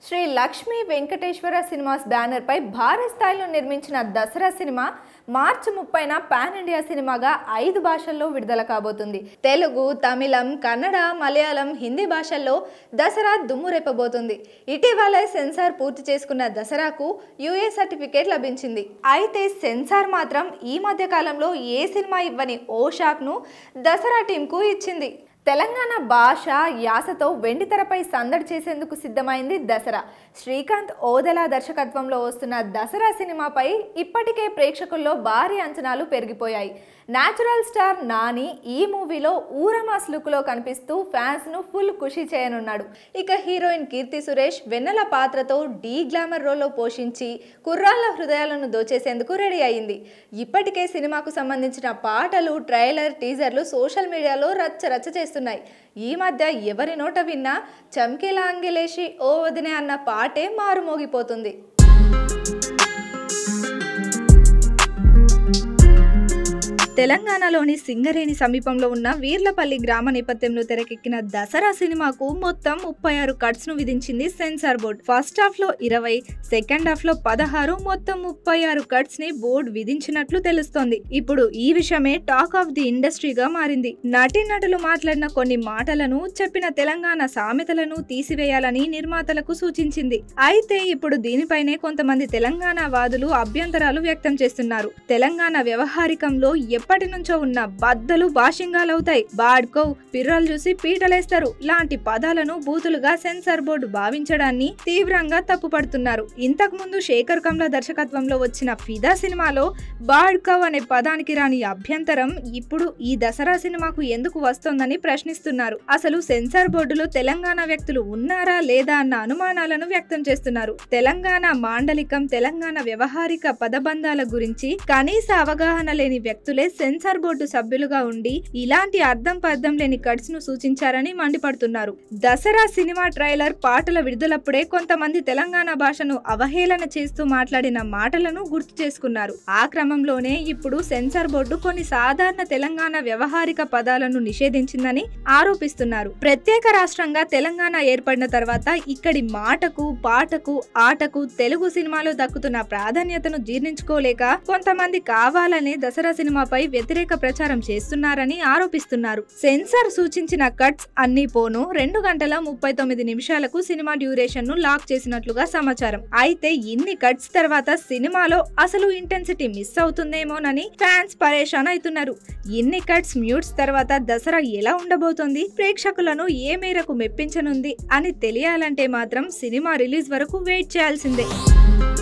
Shri Lakshmi Venkateswara cinemas బ్యానర్పై భారీ స్థాయిలో నిర్మించిన దసరా సినిమా మార్చి ముప్పైన పాన్ ఇండియా సినిమాగా ఐదు భాషల్లో విడుదల కాబోతుంది తెలుగు తమిళం కన్నడ మలయాళం హిందీ భాషల్లో దసరా దుమ్ము రేపబోతుంది ఇటీవలే సెన్సార్ పూర్తి చేసుకున్న దసరాకు యుఏ సర్టిఫికేట్ లభించింది అయితే సెన్సార్ మాత్రం ఈ మధ్య కాలంలో ఏ సినిమా ఇవ్వని ఓ షాక్ను దసరా టీంకు ఇచ్చింది తెలంగాణ భాష యాసతో వెండితెరపై సందడి చేసేందుకు సిద్ధమైంది దసరా శ్రీకాంత్ ఓదెలా దర్శకత్వంలో వస్తున్న దసరా సినిమాపై ఇప్పటికే ప్రేక్షకుల్లో భారీ అంచనాలు పెరిగిపోయాయి న్యాచురల్ స్టార్ నాని ఈ మూవీలో ఊరమాస్ లుక్లో కనిపిస్తూ ఫ్యాన్స్ను ఫుల్ ఖుషి చేయనున్నాడు ఇక హీరోయిన్ కీర్తి సురేష్ వెన్నెల పాత్రతో డీ గ్లామర్ రోల్లో పోషించి కుర్రాళ్ళ హృదయాలను దోచేసేందుకు రెడీ అయింది ఇప్పటికే సినిమాకు సంబంధించిన పాటలు ట్రైలర్ టీజర్లు సోషల్ మీడియాలో రచ్చ రచ్చ చేస్తున్నాయి ఈ మధ్య ఎవరి నోట విన్నా చమ్కీలా అంగిలేసి ఓ వదినే అన్న పాటే మారుమోగిపోతుంది తెలంగాణలోని సింగరేణి సమీపంలో ఉన్న వీర్లపల్లి గ్రామ నేపథ్యంలో తెరకెక్కిన దసరా సినిమాకు మొత్తం ముప్పై ఆరు కట్స్ ను విధించింది సెన్సార్ బోర్డ్ ఫస్ట్ హాఫ్ లో ఇరవై సెకండ్ హాఫ్ లో పదహారు మొత్తం ముప్పై ఆరు కట్స్ ని బోర్డు విధించినట్లు తెలుస్తోంది ఇప్పుడు ఈ విషయమే టాక్ ఆఫ్ ది ఇండస్ట్రీగా మారింది నటీనటులు మాట్లాడిన కొన్ని మాటలను చెప్పిన తెలంగాణ సామెతలను తీసివేయాలని నిర్మాతలకు సూచించింది అయితే ఇప్పుడు దీనిపైనే కొంతమంది తెలంగాణ వాదులు అభ్యంతరాలు వ్యక్తం చేస్తున్నారు తెలంగాణ వ్యవహారికంలో ఎప్పటి నుంచో ఉన్న బద్దలు భాషింగాలవుతాయి బాడ్కో పిర్రలు చూసి పీటలేస్తారు లాంటి పదాలను బూతులుగా సెన్సార్ బోర్డు భావించడాన్ని తీవ్రంగా తప్పుపడుతున్నారు ఇంతకు ముందు శేఖర్ కమ్ల దర్శకత్వంలో వచ్చిన ఫిదా సినిమాలో బాడ్కవ్ అనే పదానికి రాని అభ్యంతరం ఇప్పుడు ఈ దసరా సినిమాకు ఎందుకు వస్తోందని ప్రశ్నిస్తున్నారు అసలు సెన్సార్ బోర్డులో తెలంగాణ వ్యక్తులు ఉన్నారా లేదా అన్న అనుమానాలను వ్యక్తం చేస్తున్నారు తెలంగాణ మాండలికం తెలంగాణ వ్యవహారిక పదబంధాల గురించి కనీస అవగాహన లేని వ్యక్తులే సెన్సార్ బోర్డు సభ్యులుగా ఉండి ఇలాంటి అర్థం పర్థం లేని కట్స్ ను సూచించారని మండిపడుతున్నారు దసరా సినిమా ట్రైలర్ పాటల విడుదలప్పుడే కొంతమంది తెలంగాణ భాషను అవహేళన చేస్తూ మాట్లాడిన మాటలను గుర్తు చేసుకున్నారు ఆ క్రమంలోనే ఇప్పుడు సెన్సార్ బోర్డు కొన్ని సాధారణ తెలంగాణ వ్యవహారిక పదాలను నిషేధించిందని ఆరోపిస్తున్నారు ప్రత్యేక రాష్ట్రంగా తెలంగాణ ఏర్పడిన తర్వాత ఇక్కడి మాటకు పాటకు ఆటకు తెలుగు సినిమాలో దక్కుతున్న ప్రాధాన్యతను జీర్ణించుకోలేక కొంతమంది కావాలనే దసరా సినిమాపై వ్యతిరేక ప్రచారం చేస్తున్నారని ఆరోపిస్తున్నారు సెన్సార్ సూచించిన కట్స్ అన్ని పోను రెండు గంటల ముప్పై తొమ్మిది నిమిషాలకు సినిమా డ్యూరేషన్ ను లాక్ చేసినట్లుగా సమాచారం అయితే ఇన్ని కట్స్ తర్వాత సినిమాలో అసలు ఇంటెన్సిటీ మిస్ అవుతుందేమోనని ఫ్యాన్స్ పరేషాన్ అవుతున్నారు ఇన్ని కట్స్ మ్యూట్స్ తర్వాత దసరా ఎలా ఉండబోతోంది ప్రేక్షకులను ఏ మేరకు మెప్పించనుంది అని తెలియాలంటే మాత్రం సినిమా రిలీజ్ వరకు వెయిట్ చేయాల్సిందే